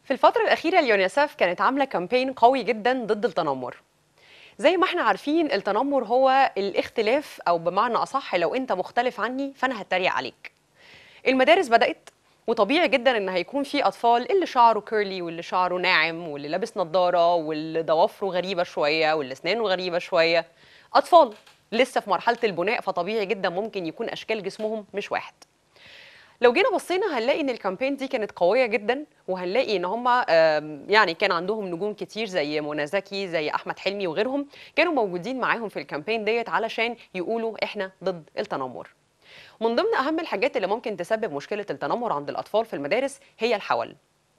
في الفترة الأخيرة اليونيسف كانت عاملة كامبين قوي جدا ضد التنمر زي ما احنا عارفين التنمر هو الاختلاف أو بمعنى أصح لو أنت مختلف عني فأنا هتريق عليك المدارس بدأت وطبيعي جدا ان هيكون في اطفال اللي شعره كيرلي واللي شعره ناعم واللي لابس نظاره واللي ضوافره غريبه شويه واللي اسنانه غريبه شويه اطفال لسه في مرحله البناء فطبيعي جدا ممكن يكون اشكال جسمهم مش واحد لو جينا بصينا هنلاقي ان الكامبين دي كانت قويه جدا وهنلاقي ان هم يعني كان عندهم نجوم كتير زي منى زكي زي احمد حلمي وغيرهم كانوا موجودين معاهم في الكامبين ديت علشان يقولوا احنا ضد التنمر من ضمن اهم الحاجات اللي ممكن تسبب مشكله التنمر عند الاطفال في المدارس هي الحول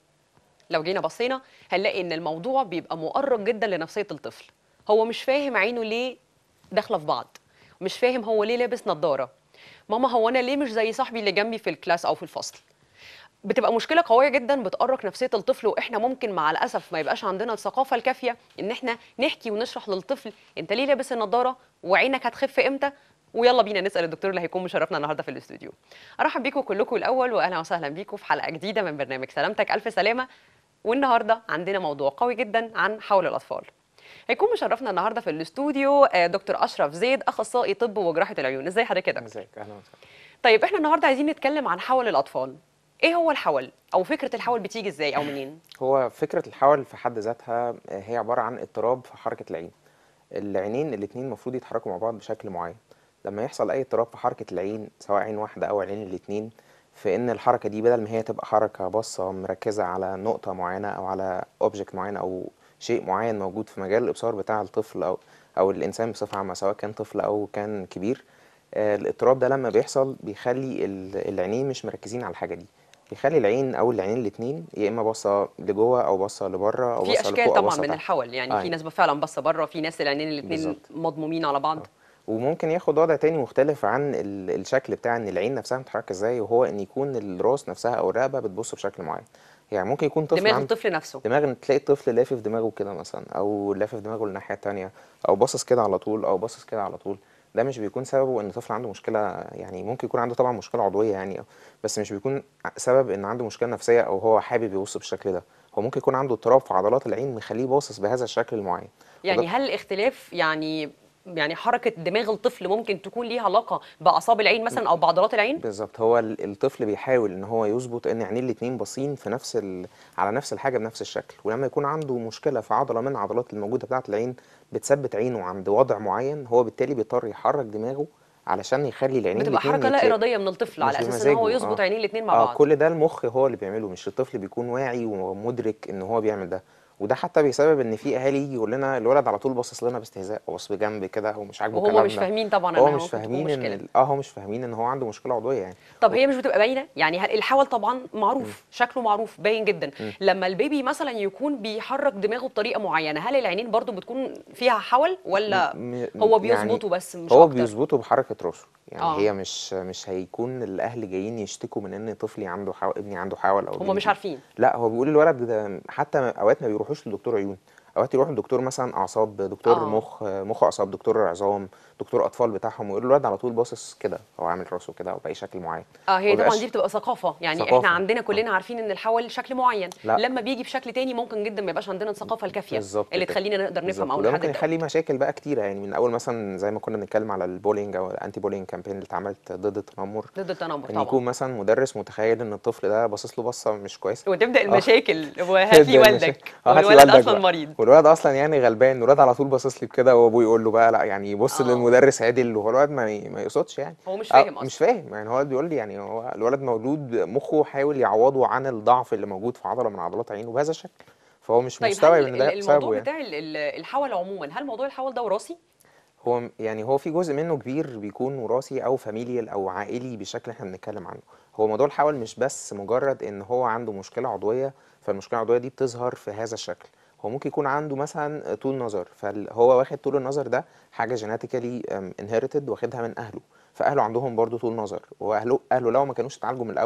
لو جينا بصينا هنلاقي ان الموضوع بيبقى مؤرق جدا لنفسيه الطفل هو مش فاهم عينه ليه داخله في بعض مش فاهم هو ليه لابس نظاره ماما هو انا ليه مش زي صاحبي اللي جنبي في الكلاس او في الفصل بتبقى مشكله قويه جدا بتأرق نفسيه الطفل واحنا ممكن مع الاسف ما يبقاش عندنا الثقافه الكافيه ان احنا نحكي ونشرح للطفل انت ليه لابس النضاره وعينك هتخف امتى ويلا بينا نسال الدكتور اللي هيكون مشرفنا النهارده في الاستوديو ارحب بيكم كلكم الاول واهلا وسهلا بيكم في حلقه جديده من برنامج سلامتك الف سلامه والنهارده عندنا موضوع قوي جدا عن حول الاطفال هيكون مشرفنا النهارده في الاستوديو دكتور اشرف زيد اخصائي طب وجراحه العيون ازي حضرتك كده ازيك اهلا وسهلا طيب احنا النهارده عايزين نتكلم عن حول الاطفال ايه هو الحول او فكره الحول بتيجي ازاي او منين هو فكره الحول في حد ذاتها هي عباره عن اضطراب في حركه العين العينين الاثنين المفروض يتحركوا مع بعض بشكل معين لما يحصل اي اضطراب في حركه العين سواء عين واحده او عين الاثنين فان الحركه دي بدل ما هي تبقى حركه باصه مركزه على نقطه معينه او على اوبجكت معين او شيء معين موجود في مجال الابصار بتاع الطفل او او الانسان بصفه عامه سواء كان طفل او كان كبير آه الاضطراب ده لما بيحصل بيخلي العينين مش مركزين على الحاجه دي بيخلي العين او العينين الاثنين يا اما باصه لجوه او باصه لبره او في باصه اشكال لفوق او طبعا باصه من تحت. الحول يعني آه. في ناس فعلا باصه بره في ناس العينين الاثنين بالظبط. مضمومين على بعض وممكن ياخد وضع تاني مختلف عن ال- الشكل بتاع ان العين نفسها متحركه ازاي وهو ان يكون الراس نفسها او الرقبه بتبص بشكل معين يعني ممكن يكون طفل دماغ عنده الطفل نفسه دماغ تلاقي الطفل لافف دماغه كده مثلا او لافف دماغه للناحيه التانية او باصص كده على طول او باصص كده على طول ده مش بيكون سببه ان الطفل عنده مشكله يعني ممكن يكون عنده طبعا مشكله عضويه يعني بس مش بيكون سبب ان عنده مشكله نفسيه او هو حابب يبص بالشكل ده هو ممكن يكون عنده اضطراب في عضلات العين مخليه باصص بهذا الشكل المعين يعني وده- هل الاختلاف يعني يعني حركه دماغ الطفل ممكن تكون ليها علاقه باعصاب العين مثلا او بعضلات العين بالظبط هو ال- الطفل بيحاول ان هو يظبط ان عينيه الاتنين باصين في نفس ال... على نفس الحاجه بنفس الشكل ولما يكون عنده مشكله في عضله من العضلات الموجوده بتاعه العين بتثبت عينه عند وضع معين هو بالتالي بيضطر يحرك دماغه علشان يخلي العينين بتبقى الاتنين حركه لا يتلا- اراديه من الطفل مش على اساس ان هو بمزاجه، يظبط آه. عينيه الاثنين مع اه بعض كل ده المخ هو اللي بيعمله مش الطفل بيكون واعي ومدرك ان هو بيعمل ده وده حتى بيسبب ان في اهالي يجي يقول لنا الولد على طول باصص لنا باستهزاء او باص بجنب كده او مش عاجبه وهم كلامنا مش فاهمين طبعا هو انها مش ممكن تكون فاهمين ان مشكله ال- اه هو مش فاهمين ان هو عنده مشكله عضويه يعني طب هي مش بتبقى باينه يعني هل- الحول طبعا معروف شكله معروف باين جدا لما البيبي مثلا يكون بيحرك دماغه بطريقه معينه هل العينين برضو بتكون فيها حول ولا م- هو يعني بيظبطه بس مش هو اكتر بيظبطه بحركه راسه يعني آه. آه. هي مش مش هيكون الاهل جايين يشتكوا من ان طفلي عنده حاول ابني عنده حول او هم بنتي. مش عارفين لا هو بيقول الولد ده حتى اوقات ما بيروحوش لدكتور عيون اوقات يروحوا لدكتور مثلا اعصاب دكتور آه. آه. مخ مخ اعصاب دكتور عظام دكتور اطفال بتاعهم ويقول الولد على طول باصص كده هو عامل راسه كده او باي شكل معين اه هي طبعا مبيبقاش- دي بتبقى ثقافه يعني ثقافة. احنا عندنا كلنا عارفين ان الحول شكل معين لا. لما بيجي بشكل تاني ممكن جدا ما يبقاش عندنا الثقافه الكافيه بالظبط اللي كده. تخلينا نقدر نفهم بالظبط. او وده ممكن نحدد ده. يخلي مشاكل بقى كتيره يعني من اول مثلا زي ما كنا بنتكلم على البولينج او الانتي بولينج كامبين اللي اتعملت ضد التنمر ضد التنمر ان طبعا يكون مثلا مدرس متخيل ان الطفل ده باصص له بصه مش كويسه وتبدا آه. المشاكل وهات لي تبدأ والدك المشاكل. آه، هات لي والولد والدك اصلا بقى. مريض والولد اصلا يعني غلبان الولد على طول باصص لي بكده وابوه يقول له بقى لا يعني يبص آه. للمدرس عدل وهو الولد ما ما يقصدش يعني هو مش آه، فاهم مش اصلا فاهم يعني هو بيقول لي يعني هو الولد مولود مخه حاول يعوضه عن الضعف اللي موجود في عضله من عضلات عينه بهذا الشكل فهو مش طيب مستوعب هل ان ده ال- بسببه الموضوع يعني بتاع ال- ال- الحول عموما هل موضوع الحول ده وراثي هو م- يعني هو في جزء منه كبير بيكون وراثي او فاميليال او عائلي بالشكل اللي احنا بنتكلم عنه هو موضوع الحول مش بس مجرد ان هو عنده مشكله عضويه فالمشكله العضويه دي بتظهر في هذا الشكل هو ممكن يكون عنده مثلا طول نظر فهو واخد طول النظر ده حاجه جيناتيكالي انهيرتد واخدها من اهله فاهله عندهم برضو طول نظر واهله اهله لو ما كانوش اتعالجوا من الاول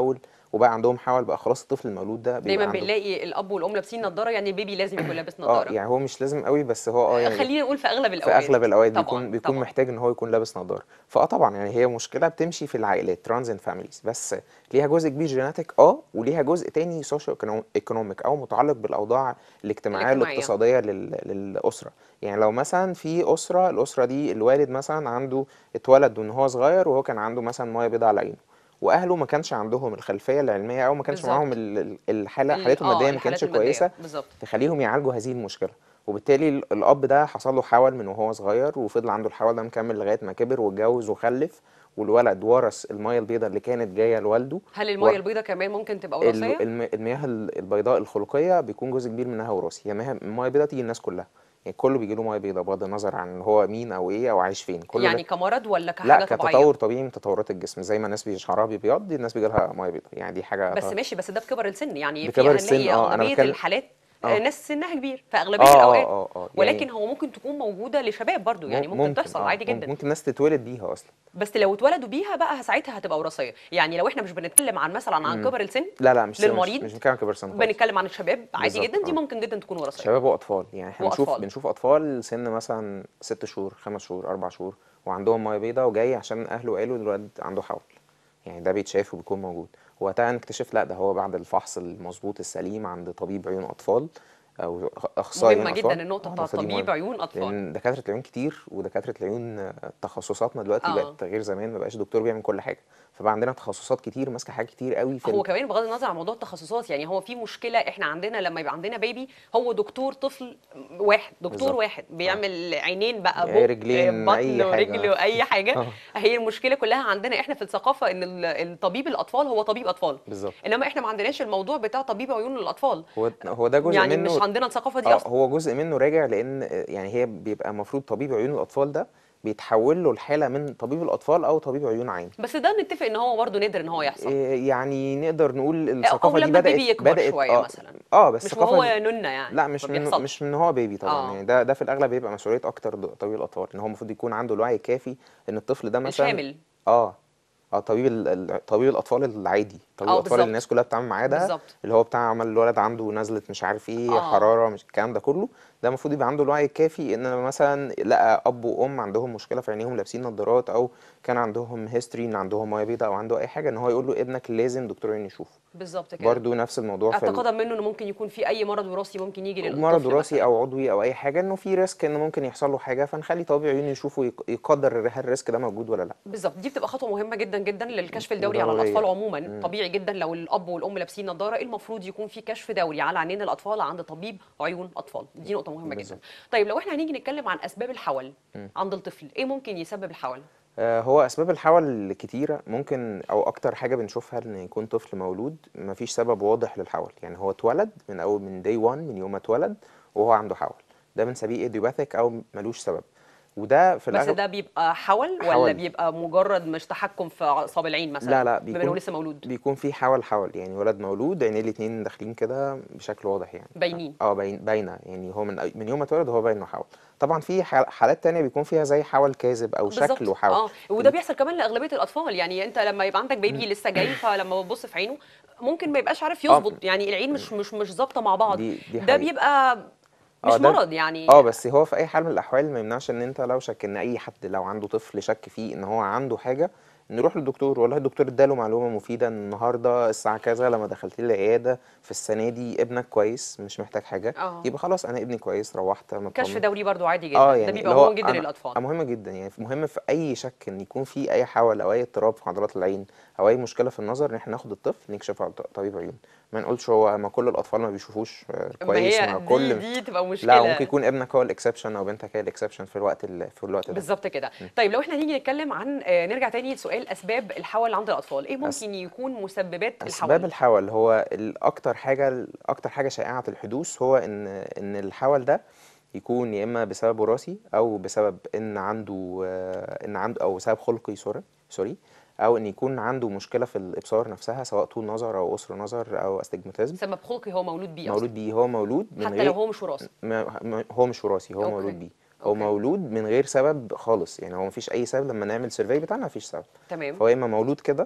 وبقى عندهم حول بقى خلاص الطفل المولود ده بيبقى دايما عنده بنلاقي الاب والام لابسين نظاره يعني البيبي لازم يكون لابس اه نظاره يعني هو مش لازم قوي بس هو اه يعني خلينا نقول في اغلب في الاوقات اغلب الاوقات طبعا بيكون بيكون طبعا محتاج ان هو يكون لابس نظاره فاه طبعا يعني هي مشكله بتمشي في العائلات ترانزنت فاميليز بس ليها جزء كبير جيناتيك اه وليها جزء تاني سوشيو ايكونوميك او متعلق بالاوضاع الاجتماعيه الاجتماعيه والاقتصاديه لل... للاسره يعني لو مثلا في اسره الاسره دي الوالد مثلا عنده اتولد وان هو صغير وهو كان عنده مثلا ميه بيضاء على عينه واهله ما كانش عندهم الخلفيه العلميه او ما كانش معاهم بالظبط ال- ال- الحاله ال- حالتهم اه الماديه ما الحالات كانتش الماديه كويسه بالظبط تخليهم يعالجوا هذه المشكله وبالتالي ال- الاب ده حصل له حول من وهو صغير وفضل عنده الحول ده مكمل لغايه ما كبر واتجوز وخلف والولد ورث الميه البيضاء اللي كانت جايه لوالده هل و- الميه البيضاء كمان ممكن تبقى ال- وراثيه الم- المياه ال- البيضاء الخلقيه بيكون جزء كبير منها وراثي هي مياه- الميه البيضاء تيجي الناس كلها يعني كله بيجي له ميه بيضاء بغض النظر عن هو مين او ايه او عايش فين كل يعني ده كمرض ولا لا كحاجه طبيعيه كتطور طبيعي من تطورات الجسم زي ما الناس بي- شعرها بيبيض دي الناس بيجي لها ميه بيضاء يعني دي حاجه بس طبعا ماشي بس ده بكبر السن يعني في بكبر السن هنلاقي اه انا اغلبيه بتكلم الحالات آه، اه ناس سنها كبير في اغلبيه اه الاوقات اه اه اه يعني ولكن هو ممكن تكون موجوده لشباب برضو يعني مم- ممكن ممكن تحصل اه عادي مم- جدا ممكن ناس تتولد بيها اصلا بس لو اتولدوا بيها بقى ساعتها هتبقى وراثيه يعني لو احنا مش بنتكلم عن مثلا عن مم. كبر السن لا لا مش مش للمريض مش بنتكلم كبر سن خالص بنتكلم عن الشباب عادي بالظبط جدا دي اه ممكن جدا تكون وراثيه شباب واطفال يعني احنا بنشوف واطفال بنشوف اطفال سن مثلا ست شهور خمس شهور اربع شهور وعندهم ميه بيضاء وجاي عشان اهله قالوا الولد عنده حول يعني ده بيتشاف وبيكون موجود وقتها نكتشف لا ده هو بعد الفحص المظبوط السليم عند طبيب عيون اطفال او اخصائي عيون مهمه اطفال جدا النقطه اه بتاعت النقطه دي طبيب مهمه عيون اطفال لان دكاتره العيون كتير ودكاتره العيون آه، تخصصاتنا دلوقتي اه بقت غير زمان ما بقاش دكتور بيعمل كل حاجه فبقى عندنا تخصصات كتير ماسكه حاجات كتير قوي في هو ال... كمان بغض النظر عن موضوع التخصصات يعني هو في مشكله احنا عندنا لما يبقى عندنا بيبي هو دكتور طفل واحد دكتور بالظبط واحد اه بيعمل عينين بقى يعني بق رجلين بطن اي ورجل حاجه واي حاجه اه هي المشكله كلها عندنا احنا في الثقافه ان ال- الطبيب الاطفال هو طبيب اطفال بالظبط انما احنا ما عندناش الموضوع بتاع طبيب عيون الاطفال هو هو ده جزء يعني مش منه عندنا الثقافه دي اه اصلا هو جزء منه راجع لان آه، يعني هي بيبقى المفروض طبيب عيون الاطفال ده بيتحول له الحاله من طبيب الاطفال او طبيب عيون عين بس ده نتفق ان هو برضه نادر ان هو يحصل إيه يعني نقدر نقول او الثقافه دي لما البيبي بدات يكبر بدات شويه اه مثلا اه بس مش الثقافه وهو دي نونه يعني لا ما مش من مش بيحصلش من هو بيبي طبعا اه يعني ده ده في الاغلب بيبقى مسؤوليه اكتر د- طبيب الاطفال ان هو المفروض يكون عنده الوعي الكافي ان الطفل ده مثلا الشامل اه اه طبيب ال- ال- طبيب الاطفال العادي طبيب اه الاطفال اللي بالظبط الناس كلها بتتعامل معاه ده بالظبط اللي هو بتاع عمل الولد عنده نزله مش عارف ايه اه حراره مش الكلام ده كله ده المفروض يبقى عنده الوعي الكافي ان لما مثلا لقى اب وام عندهم مشكله في عينيهم لابسين نظارات او كان عندهم هيستوري ان عندهم ميه بيضاء او عنده اي حاجه ان هو يقول له ابنك لازم دكتور عيون يشوفه بالظبط كده برضو نفس الموضوع في ال- اعتقادا منه انه ممكن يكون في اي مرض وراثي ممكن يجي مرض للطفل وراثي مثلا او عضوي او اي حاجه انه في ريسك ان ممكن يحصل له حاجه فنخلي طبيب عيون يشوفه يق- يقدر هل الريسك ده موجود ولا لا بالظبط دي بتبقى خطوه مهمه جدا جدا للكشف الدوري على الاطفال وضروريه عموما مم. طبيعي جدا لو الاب والام لابسين نظاره المفروض يكون في كشف دوري على عينين الاطفال عند طبيب عيون اطفال دي نقطه مهمه جدا بالظبط طيب لو احنا هنيجي نتكلم عن اسباب الحول مم. عند الطفل ايه ممكن يسبب الحول آه، هو اسباب الحول كتيره ممكن او اكتر حاجه بنشوفها ان يكون طفل مولود مفيش سبب واضح للحول يعني هو اتولد من اول من داي 1 من يوم ما اتولد وهو عنده حول ده بنسميه ايديوباثيك او ملوش سبب وده في بس الاغلب ده بيبقى حول ولا حول بيبقى مجرد مش تحكم في اعصاب العين مثلا لا لا بما انه بيكون لسه مولود بيكون في حول حول يعني ولد مولود عينيه الاتنين داخلين كده بشكل واضح يعني باينين اه باين باينه يعني هو من من يوم ما اتولد وهو باين انه حول طبعا في حال- حالات تانية بيكون فيها زي حول كاذب او بالظبط شكله حول اه وده بيحصل كمان لاغلبيه الاطفال يعني انت لما يبقى عندك بيبي لسه جاي فلما بتبص في عينه ممكن ما يبقاش عارف اه يظبط يعني العين مش مش مش ظابطه مع بعض دي دي ده حقيقة بيبقى مش اه ده مرض يعني اه بس هو في اي حال من الاحوال ما يمنعش ان انت لو شك ان اي حد لو عنده طفل شك فيه ان هو عنده حاجه نروح للدكتور والله الدكتور اداله معلومه مفيده ان النهارده الساعه كذا لما دخلت لي العياده في السنه دي ابنك كويس مش محتاج حاجه اه يبقى خلاص انا ابني كويس روحت كشف مطمن دوري برضو عادي جدا اه ده يعني بيبقى اللي هو مهم جدا انا للاطفال آه، مهم جدا يعني مهم في اي شك ان يكون في اي حول او اي اضطراب في عضلات العين او اي مشكله في النظر ان احنا ناخد الطفل نكشف على طبيب عيون ما نقولش هو ما كل الاطفال ما بيشوفوش آه، ما كويس هي ما دي كل دي تبقى لا مشكله ممكن يكون ابنك هو الاكسبشن او بنتك هي الاكسبشن في الوقت ال... في الوقت ده بالظبط كده طيب لو احنا هنيجي نتكلم عن آه، نرجع تاني لسؤال اسباب الحول عند الاطفال ايه أس... ممكن يكون مسببات اسباب الحول الحول هو الاكتر حاجه اكتر حاجه شائعه الحدوث هو ان ان الحول ده يكون يا اما بسبب وراثي او بسبب ان عنده آه، ان عنده او سبب خلقي سوري سوري او ان يكون عنده مشكله في الابصار نفسها سواء طول نظر او قصر نظر او استجماتيزم سبب خلقي هو مولود بيه اصلا مولود بيه هو مولود من حتى لو غير هو مش وراثي ما ما- هو مش وراثي هو مولود اوكي بيه هو اوكي مولود من غير سبب خالص يعني هو مفيش اي سبب لما نعمل سيرفي بتاعنا مفيش سبب تمام فهو يا اما مولود كده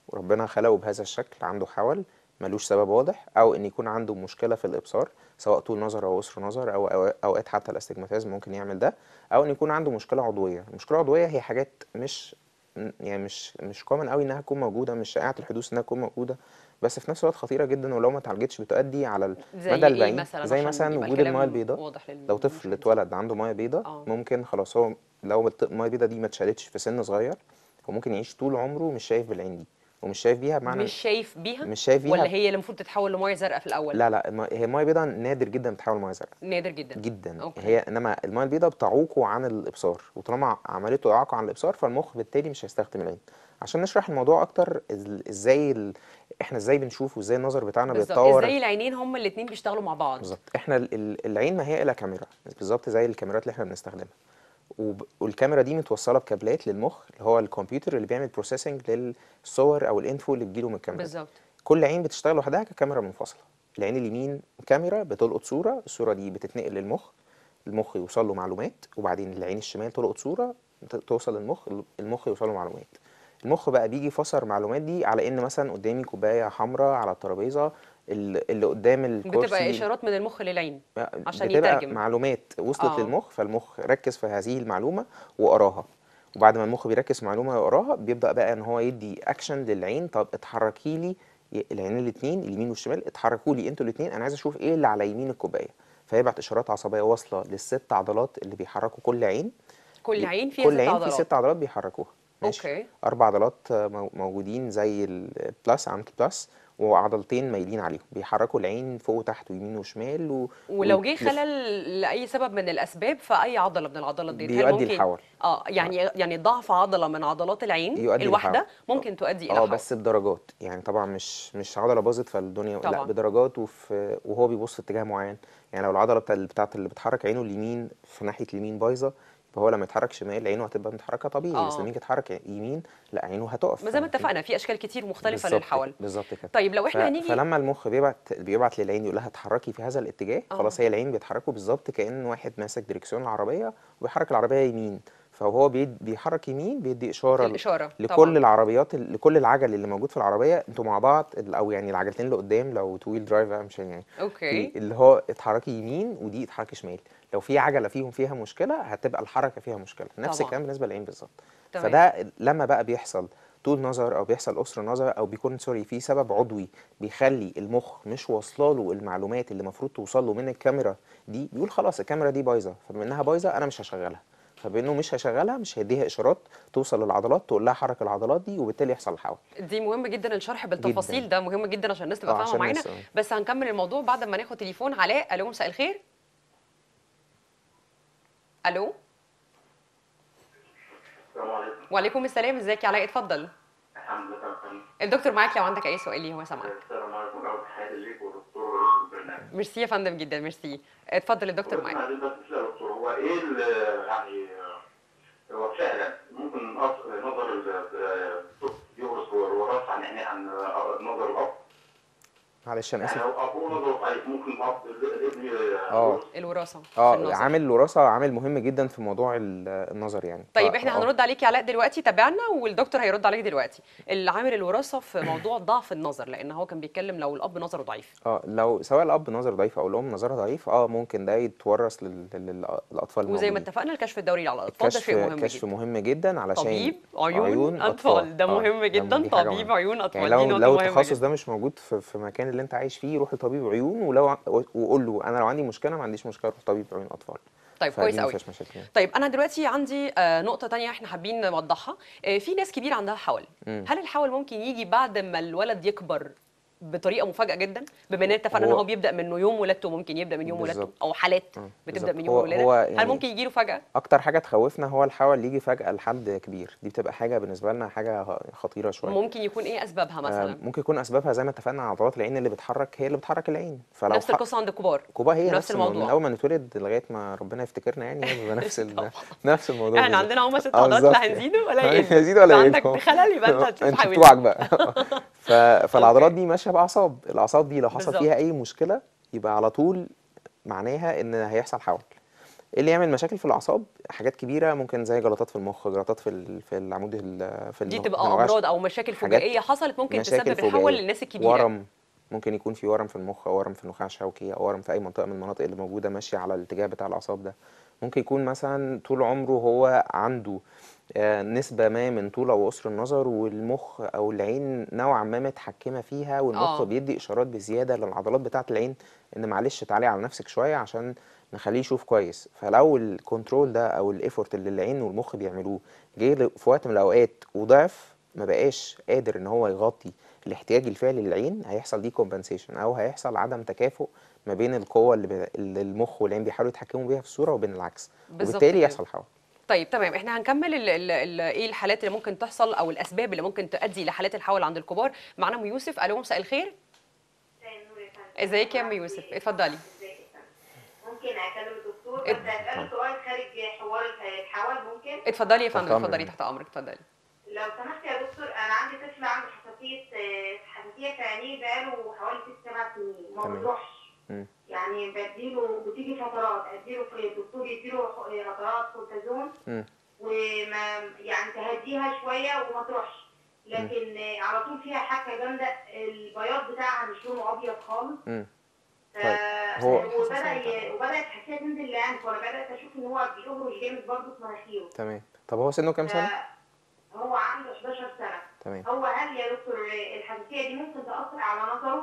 وربنا خلقه بهذا الشكل عنده حول ملوش سبب واضح او ان يكون عنده مشكله في الابصار سواء طول نظر او قصر نظر او أو- اوقات حتى الاستجماتيزم ممكن يعمل ده او ان يكون عنده مشكله عضويه المشكله العضويه هي حاجات مش يعني مش مش كومن قوي انها تكون موجوده مش شائعه الحدوث انها تكون موجوده بس في نفس الوقت خطيره جدا ولو ما اتعالجتش بتؤدي على زي المدى ايه البعيد مثلا زي عشان مثلا يبقى وجود الكلام الميه البيضاء واضح لل- لو طفل للمشاهدين. اتولد عنده ميه بيضاء آه. ممكن خلاص هو لو الط- الميه البيضاء دي ما اتشالتش في سن صغير هو ممكن يعيش طول عمره مش شايف بالعين دي ومش شايف بيها بمعنى مش شايف بيها مش شايف بيها ولا هي اللي المفروض تتحول لميه زرقاء في الاول لا لا الم- هي الميه البيضاء نادر جدا بتحول ميه زرقاء نادر جدا جدا أوكي. هي انما الميه البيضاء بتعوقه عن الابصار وطالما عملته اعاقه عن الابصار فالمخ بالتالي مش هيستخدم العين عشان نشرح الموضوع اكتر إز- ازاي ال... احنا ازاي بنشوف وازاي النظر بتاعنا بالظبط بيتطور ازاي العينين هما الاثنين بيشتغلوا مع بعض بالظبط احنا ال- ال- العين ما هي الا كاميرا بالظبط زي الكاميرات اللي احنا بنستخدمها وب... والكاميرا دي متوصله بكابلات للمخ اللي هو الكمبيوتر اللي بيعمل بروسيسنج للصور او الانفو اللي بتجيله من الكاميرا دي. بالظبط كل عين بتشتغل لوحدها ككاميرا منفصله العين اليمين كاميرا بتلقط صوره الصوره دي بتتنقل للمخ المخ يوصل له معلومات وبعدين العين الشمال تلقط صوره ت- توصل للمخ المخ يوصل له معلومات المخ بقى بيجي يفسر المعلومات دي على ان مثلا قدامي كوبايه حمراء على الترابيزه ال- اللي قدام الكرسي بتبقى اشارات من المخ للعين عشان بتبقى يترجم. معلومات وصلت آه. للمخ فالمخ ركز في هذه المعلومه وقراها وبعد ما المخ بيركز في معلومه ويقراها بيبدا بقى ان هو يدي اكشن للعين طب اتحركي لي ي- العينين الاثنين اليمين والشمال اتحركوا لي انتوا الاثنين انا عايز اشوف ايه اللي على يمين الكوبايه فيبعت اشارات عصبيه واصله للست عضلات اللي بيحركوا كل عين كل عين فيها كل ست عين عضلات في ست عضلات بيحركوها ماشي أوكي. اربع عضلات آه، مو- موجودين زي البلس علامه البلس وعضلتين مايلين عليهم بيحركوا العين فوق وتحت ويمين وشمال و... ولو جه وتلف. خلل لاي سبب من الاسباب فاي عضله من العضلات دي هل بيؤدي ممكن لحول. اه يعني يعني ضعف عضله من عضلات العين يؤدي الواحده لحول. ممكن تؤدي الى اه حول بس بدرجات يعني طبعا مش مش عضله باظت فالدنيا لا طبعا. بدرجات وفي وهو بيبص في اتجاه معين يعني لو العضله بتاع بتاعت اللي بتحرك عينه اليمين في ناحيه اليمين بايظه فهو لما يتحرك شمال عينه هتبقى متحركه طبيعي بس آه. لما يجي يتحرك يمين لا عينه هتقف ما زي ما فاهم؟ اتفقنا في اشكال كتير مختلفه بالظبط للحول كده- بالظبط كده طيب لو احنا ف- هنيجي فلما المخ بيبعت بيبعت للعين يقول لها اتحركي في هذا الاتجاه آه. خلاص هي العين بيتحركوا بالظبط كأن واحد ماسك دريكسيون العربيه وبيحرك العربيه يمين فهو بيد- بيحرك يمين بيدي اشاره ل- الاشاره لكل طبعا العربيات ال- لكل العجل اللي موجود في العربيه انتوا مع بعض ال- او يعني العجلتين اللي قدام لو تو ويل درايف مش يعني اوكي اللي هو اتحركي يمين ودي اتحركي شمال لو في عجله فيهم فيها مشكله هتبقى الحركه فيها مشكله نفس طبعا. الكلام بالنسبه للعين بالظبط تمام. فده لما بقى بيحصل طول نظر او بيحصل قصر نظر او بيكون سوري في سبب عضوي بيخلي المخ مش واصله له المعلومات اللي المفروض توصل له من الكاميرا دي بيقول خلاص الكاميرا دي بايظه فبما انها بايظه انا مش هشغلها فبانه مش هشغلها مش هيديها اشارات توصل للعضلات تقول لها حرك العضلات دي وبالتالي يحصل الحول دي مهم جدا الشرح بالتفاصيل جداً. ده مهم جدا عشان الناس تبقى آه، فاهمه عشان معانا الناس- آه. بس هنكمل الموضوع بعد ما ناخد تليفون علاء الو مساء الخير الو السلام عليكم وعليكم السلام ازيك يا علاء اتفضل الحمد لله تمام الدكتور معاك لو عندك اي سؤال ليه هو سامعك السلام عليكم اول تحياتي ليك والدكتور ورئيس البرنامج ميرسي يا فندم جدا ميرسي اتفضل الدكتور معاك عايزين بس نسال يا دكتور هو ايه ال- يعني هو فعلا ممكن أص- نظر الطفل يورث وراثه عن يعني عن نظر الاب معلش انا يعني اسف لو ابوه نظره ضعيف ممكن الاب الابن اه يورث؟ الوراثه في اه النظر. عامل الوراثه عامل مهم جدا في موضوع ال- النظر يعني طيب ف- احنا آه. هنرد عليك يا علاء دلوقتي تابعنا والدكتور هيرد عليك دلوقتي العامل الوراثه في موضوع ضعف النظر لان هو كان بيتكلم لو الاب نظره ضعيف اه لو سواء الاب نظره ضعيف او الام نظرها ضعيف اه ممكن ده يتورث لل- لل- للاطفال وزي ما الموجودين. اتفقنا الكشف الدوري على الاطفال ده كشف شيء مهم كشف جدا مهم جدا علشان طبيب عيون, اطفال ده آه، مهم جدا دي حاجة طبيب مهمة. عيون اطفال يعني دي لو نقطه لو مهمه التخصص جدا ده مش موجود في في المكان اللي انت عايش فيه روح لطبيب عيون ولو ع- وقول له انا لو عندي مشكله ما عنديش مشكله اروح طبيب عيون اطفال طيب فدي كويس ما قوي فيهاش مشاكل يعني. طيب انا دلوقتي عندي آه، نقطه تانية احنا حابين نوضحها آه، في ناس كبير عندها حول مم. هل الحول ممكن يجي بعد ما الولد يكبر بطريقه مفاجاه جدا بما ان اتفقنا ان هو- هو بيبدا من يوم ولادته ممكن يبدا من يوم ولادته بالظبط. او حالات آه، بتبدا بالظبط. من يوم هو- الولاده هو هل يعني- ممكن يجي له فجاه اكتر حاجه تخوفنا هو الحول اللي يجي فجاه لحد كبير دي بتبقى حاجه بالنسبه لنا حاجه خطيره شويه ممكن يكون ايه اسبابها آه، مثلا ممكن يكون اسبابها زي ما اتفقنا عضلات العين اللي بتحرك هي اللي بتحرك العين فلو نفس ح- القصه عند الكبار كوبا هي نفس نفس, الموضوع من الموضوع. اول ما نتولد لغايه ما ربنا يفتكرنا يعني هي بيبقى نفس ال... طبعا. نفس الموضوع احنا بالظبط. عندنا هما ست آه، عضلات بالظبط. لا هنزيده ولا لا يقل هيزيد ولا لو يقل. عندك خلل يبقى انت هتشوف انت حاول بتوعك بقى ف... فالعضلات دي ماشيه باعصاب الاعصاب دي لو حصل بالظبط. فيها اي مشكله يبقى على طول معناها ان هيحصل حول إيه اللي يعمل مشاكل في الاعصاب حاجات كبيره ممكن زي جلطات في المخ جلطات في ال- في العمود ال- في دي النو- تبقى في النواش، امراض او مشاكل حاجات- فجائيه حصلت ممكن مشاكل تسبب الحول فجائية. للناس الكبيره ورم ممكن يكون في ورم في المخ او ورم في النخاع الشوكي او ورم في اي منطقه من المناطق اللي موجوده ماشيه على الاتجاه بتاع الاعصاب ده ممكن يكون مثلا طول عمره هو عنده آه، نسبة ما من طول أو قصر النظر والمخ أو العين نوعا ما متحكمة فيها والمخ آه. بيدي إشارات بزيادة للعضلات بتاعة العين إن معلش تعالي على نفسك شوية عشان نخليه يشوف كويس فلو الكنترول ده أو الإيفورت اللي العين والمخ بيعملوه جه ل- في وقت من الأوقات وضعف ما بقاش قادر إن هو يغطي الاحتياج الفعلي للعين هيحصل دي كومبنسيشن أو هيحصل عدم تكافؤ ما بين القوة اللي, ب... اللي المخ والعين بيحاولوا يتحكموا بيها في الصورة وبين العكس بالظبط وبالتالي كده. يحصل حول طيب تمام احنا هنكمل ال ال ال ايه الحالات اللي ممكن تحصل او الاسباب اللي ممكن تؤدي لحالات الحول عند الكبار معانا ام يوسف الو مساء الخير ازيك يا ام يوسف اتفضلي ازيك يا فندم؟ ممكن اكلم الدكتور ات- بس اساله سؤال خارج حوار الحوال ممكن اتفضلي يا فندم تحت اتفضلي أمرك. تحت امرك اتفضلي لو سمحت يا دكتور انا عندي طفل عنده حساسيه آه، حساسيه في عينيه بقاله حوالي ست سبع سنين ما تمام. بتروحش مم. يعني بديله بتيجي فترات اديله في الدكتور يديله قطرات كورتيزون مم. وما يعني تهديها شويه وما تروحش لكن آه، على طول فيها حكه جامده البياض بتاعها مش لونه ابيض خالص مم. ف- هو- وبدا ي- وبدات حساسيه تنزل يعني فانا بدات اشوف ان هو بيهرش جامد برضه في مناخيره تمام طب هو سنه كام سنة؟ هو عنده 11 سنه تمام هو هل يا دكتور الحساسيه دي ممكن تاثر على نظره؟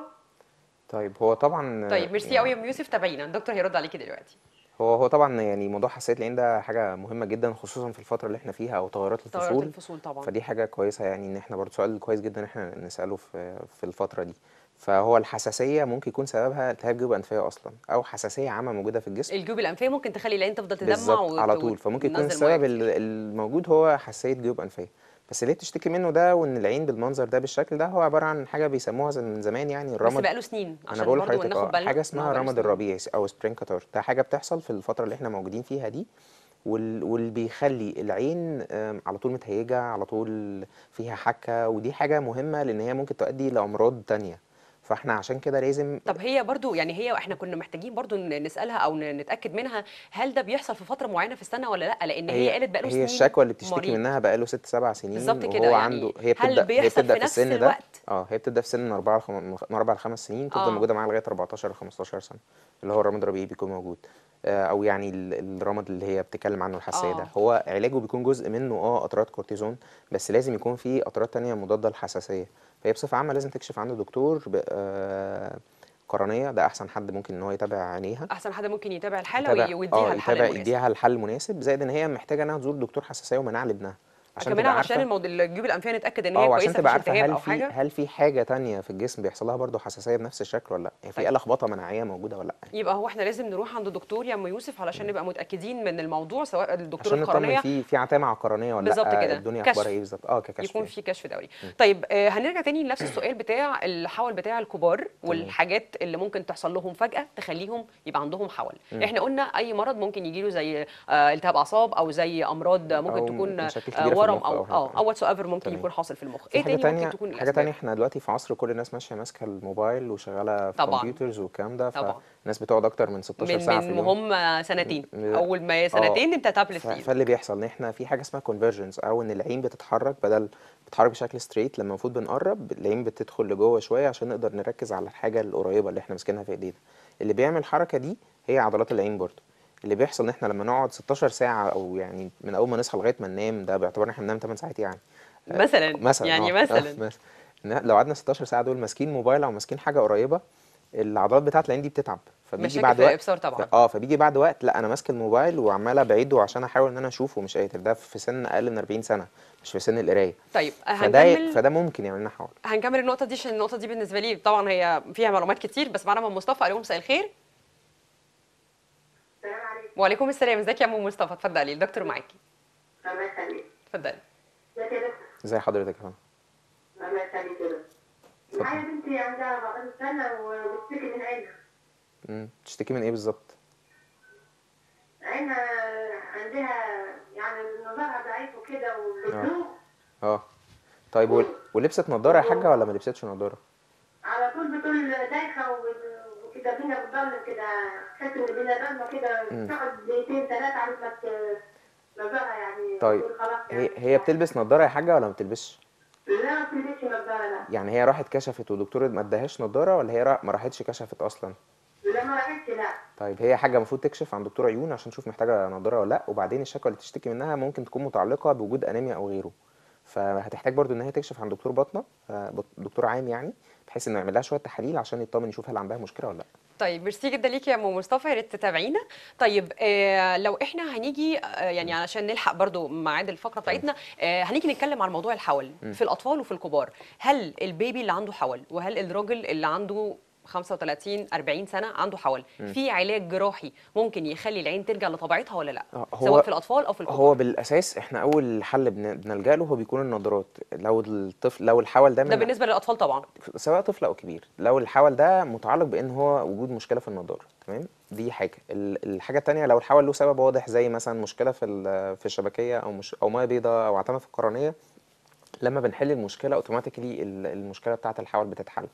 طيب هو طبعا طيب ميرسي قوي يا ام يوسف تابعينا الدكتور هيرد عليكي دلوقتي هو هو طبعا يعني موضوع حساسية العين ده حاجة مهمة جدا خصوصا في الفترة اللي احنا فيها او تغيرات تغيرات الفصول الفصول طبعا فدي حاجة كويسة يعني ان احنا برضه سؤال كويس جدا ان احنا نسأله في في الفترة دي فهو الحساسية ممكن يكون سببها التهاب جيوب أنفية أصلا أو حساسية عامة موجودة في الجسم الجيوب الانفيه ممكن تخلي العين تفضل تدمع بالظبط وت- على طول فممكن يكون وتنزل مية السبب كتير. ال- الموجود هو حساسية جيوب أنفية بس اللي بتشتكي منه ده وان العين بالمنظر ده بالشكل ده هو عبارة عن حاجة بيسموها زي- من زمان يعني بس الرمد بقاله سنين انا عشان بقول برضه لحضرتك ناخد اه بالنا حاجه إن اسمها هو بقاله رمد سنين. الربيع او سبرينج كاتار ده حاجه بتحصل في الفتره اللي احنا موجودين فيها دي وال- واللي بيخلي العين آم، على طول متهيجه على طول فيها حكه ودي حاجه مهمه لان هي ممكن تؤدي لامراض تانية فاحنا عشان كده لازم طب هي برضو يعني هي احنا كنا محتاجين برضو ن- نسالها او ن- نتاكد منها هل ده بيحصل في فتره معينه في السنه ولا لا لان هي, قالت بقاله هي سنين الشكوى اللي بتشتكي مريض. منها بقاله ست سبع سنين بالظبط كده وهو يعني عنده هي هل بتبدا هي بيحصل بتبدا في في نفس السن ده الوقت؟ اه هي بتبدا في سن من 4 ل من 4 ل 5 سنين تفضل آه. موجوده معاها لغايه 14 ل 15 سنه اللي هو الرمد الربيعي بيكون موجود آه، او يعني ال- الرمد اللي هي بتتكلم عنه الحساسيه آه. ده هو علاجه بيكون جزء منه اه قطرات كورتيزون بس لازم يكون في قطرات تانية مضاده للحساسيه فهي بصفه عامه لازم تكشف عنده دكتور ب- آه، قرنيه ده احسن حد ممكن ان هو يتابع عينيها احسن حد ممكن يتابع الحاله يتابع وي- ويديها اه الحل يتابع المناسب يديها الحل المناسب زائد ان هي محتاجه انها تزور دكتور حساسيه ومناعه لابنها كمان تبقى عشان عارفة- الموضوع الجيوب الانفيه نتاكد ان اه هي وعشان كويسه تبقى مفيش عارفه التهاب هل او في حاجه هل في حاجه تانية في الجسم بيحصل لها برضه حساسيه بنفس الشكل ولا لا يعني في طيب. لخبطه مناعيه موجوده ولا لا يبقى هو احنا لازم نروح عند الدكتور يا ام يوسف علشان نبقى متاكدين من الموضوع سواء الدكتور عشان نطمن القرنيه في في عتامه عقارنيه ولا بالظبط لا كده. الدنيا كشف. اخبارها ايه بالظبط اه ككشف يكون يعني. في كشف دوري طيب آه هنرجع تاني لنفس السؤال بتاع الحول بتاع الكبار والحاجات اللي ممكن تحصل لهم فجأة تخليهم يبقى عندهم حول احنا قلنا اي مرض ممكن يجي له زي آه التهاب اعصاب او زي امراض ممكن أو تكون مشاكل آه كبيرة في ورم المخ او أو حاجة. اه او واتس ايفر ممكن تمام. يكون حاصل في المخ في ايه حاجه تاني تانية ممكن تكون حاجه الاسباب تانية احنا دلوقتي في عصر كل الناس ماشيه ماسكه الموبايل وشغاله في طبعاً. كمبيوترز والكلام ده طبعاً. فالناس بتقعد اكتر من 16 من ساعه في من اليوم وهم سنتين م- اول ما سنتين انت تابلت ف- في ايدك فاللي بيحصل ان احنا في حاجه اسمها كونفرجنس او ان العين بتتحرك بدل بتتحرك بشكل ستريت لما المفروض بنقرب العين بتدخل لجوه شويه عشان نقدر نركز على الحاجه القريبه اللي احنا ماسكينها في ايدينا اللي بيعمل الحركه دي هي عضلات العين برضه اللي بيحصل ان احنا لما نقعد 16 ساعه او يعني من اول ما نصحى لغايه ما ننام ده باعتبار ان احنا بننام 8 ساعات يعني مثلا مثلا يعني آه، آه، مثلا مثلا إن لو قعدنا 16 ساعه دول ماسكين موبايل او ماسكين حاجه قريبه العضلات بتاعه العين دي بتتعب فبيجي مشاكل بعد في وقت الابصار طبعا ف- اه فبيجي بعد وقت لا انا ماسك الموبايل وعمال ابعده عشان احاول ان انا اشوفه مش قادر ده في سن اقل من 40 سنه مش في سن القرايه طيب فده هنكمل فده ممكن يعمل لنا حول هنكمل النقطة دي عشان النقطة دي بالنسبة لي طبعا هي فيها معلومات كتير بس معانا من مصطفى الو مساء الخير السلام عليكم وعليكم السلام ازيك يا ام مصطفى اتفضلي الدكتور معاكي الله يخليك اتفضلي ازيك يا دكتور زي حضرتك يا فندم الله يخليك كده اتفضل. معايا بنتي عندها 14 سنه وبتشتكي من عينها مم. تشتكي من ايه بالظبط عينها عندها يعني نظرها ضعيف وكده والبلوغ اه طيب وال- ولبست نضاره يا حاجه ولا ما لبستش نضاره على طول بتقول دايخه وب- كده بينا بتضل كده تحس ان بينا ضلمه كده مم. تقعد دقيقتين ثلاثه على ما ت- نظرها يعني طيب. تقول خلاص هي يعني هي بتلبس نظاره يا حاجه ولا ما بتلبسش لا ما بتلبسش نظاره لا يعني هي راحت كشفت ودكتور ما اداهاش نظاره ولا هي را- ما راحتش كشفت اصلا لا ما راحتش لا طيب هي حاجه المفروض تكشف عن دكتور عيون عشان نشوف محتاجه نضاره ولا لا وبعدين الشكوى اللي تشتكي منها ممكن تكون متعلقه بوجود انيميا او غيره فهتحتاج برضو ان هي تكشف عن دكتور باطنه آه، بط- دكتور عام يعني بحيث انه يعمل لها شويه تحاليل عشان يطمن يشوف هل عندها مشكله ولا لا طيب ميرسي جدا ليكي يا ام مصطفى يا ريت تتابعينا طيب آه لو احنا هنيجي آه يعني علشان نلحق برضو ميعاد الفقره بتاعتنا آه هنيجي نتكلم عن موضوع الحول في الاطفال وفي الكبار هل البيبي اللي عنده حول وهل الراجل اللي عنده 35 40 سنه عنده حول في علاج جراحي ممكن يخلي العين ترجع لطبيعتها ولا لا آه، هو- سواء في الاطفال او في الكبار هو بالاساس احنا اول حل بن- بنلجا له هو بيكون النظارات لو الطفل لو الحول ده ده من بالنسبه للاطفال طبعا سواء طفل او كبير لو الحول ده متعلق بان هو وجود مشكله في النضاره تمام دي حاجه ال- الحاجه التانية لو الحول له سبب واضح زي مثلا مشكله في ال- في الشبكيه او مش او ميه بيضاء او عتمه في القرنيه لما بنحل المشكله اوتوماتيكلي المشكله بتاعه الحول بتتحل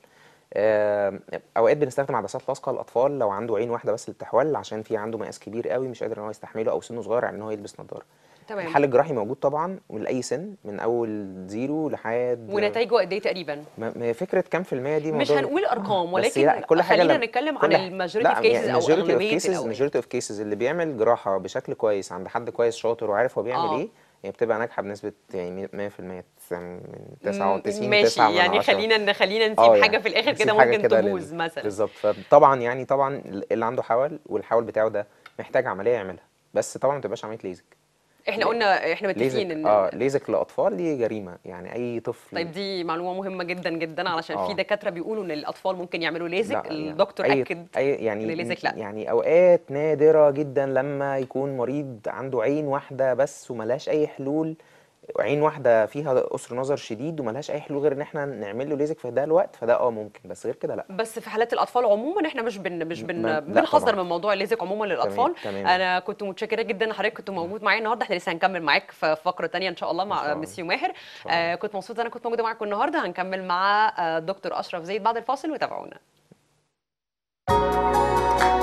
آم، اوقات بنستخدم عدسات لاصقه للاطفال لو عنده عين واحده بس للتحويل عشان في عنده مقاس كبير قوي مش قادر ان هو يستحمله او سنه صغير على ان هو يلبس نظاره تمام الحل الجراحي موجود طبعا لاي سن من اول زيرو لحد ونتائجه قد ايه تقريبا ما ما هي فكره كام في المية دي مش موضوع هنقول ارقام بس ولكن لا كل حاجه خلينا لما- نتكلم كل عن ح- الماجوريتي لا، اوف كيسز يعني او majority of اغلبيه cases الاوقات majority of cases اللي بيعمل جراحه بشكل كويس عند حد كويس شاطر وعارف هو بيعمل آه. ايه هي بتبقى ناجحه بنسبه يعني 100% من 99 ماشي 9 من يعني 10. خلينا خلينا نسيب آه، حاجه يعني في الاخر نسيب كده حاجة ممكن كده لل- تبوظ مثلا بالظبط فطبعا يعني طبعا اللي عنده حول والحول بتاعه ده محتاج عمليه يعملها بس طبعا ما تبقاش عمليه ليزك احنا قلنا احنا متفقين ليزك ان اه ليزك لاطفال دي جريمه يعني اي طفل طيب دي معلومه مهمه جدا جدا علشان في آه. دكاتره بيقولوا ان الاطفال ممكن يعملوا ليزك لا، يعني الدكتور أي اكد أي يعني إن الليزك لا. يعني اوقات نادره جدا لما يكون مريض عنده عين واحده بس وملهاش اي حلول عين واحده فيها قصر نظر شديد وملهاش اي حلول غير ان احنا نعمل له ليزك في ده الوقت فده اه ممكن بس غير كده لا بس في حالات الاطفال عموما احنا مش بن مش بن ما- لا بنحذر طبعاً. من موضوع الليزك عموما للاطفال تمام. انا كنت متشكره جدا ان حضرتك كنت موجود معايا النهارده احنا لسه هنكمل معاك في فقره تانية ان شاء الله إن مع شاء الله. مسيو ماهر شاء الله. آه كنت مبسوطه انا كنت موجوده معاكم النهارده هنكمل مع آه دكتور اشرف زيد بعد الفاصل وتابعونا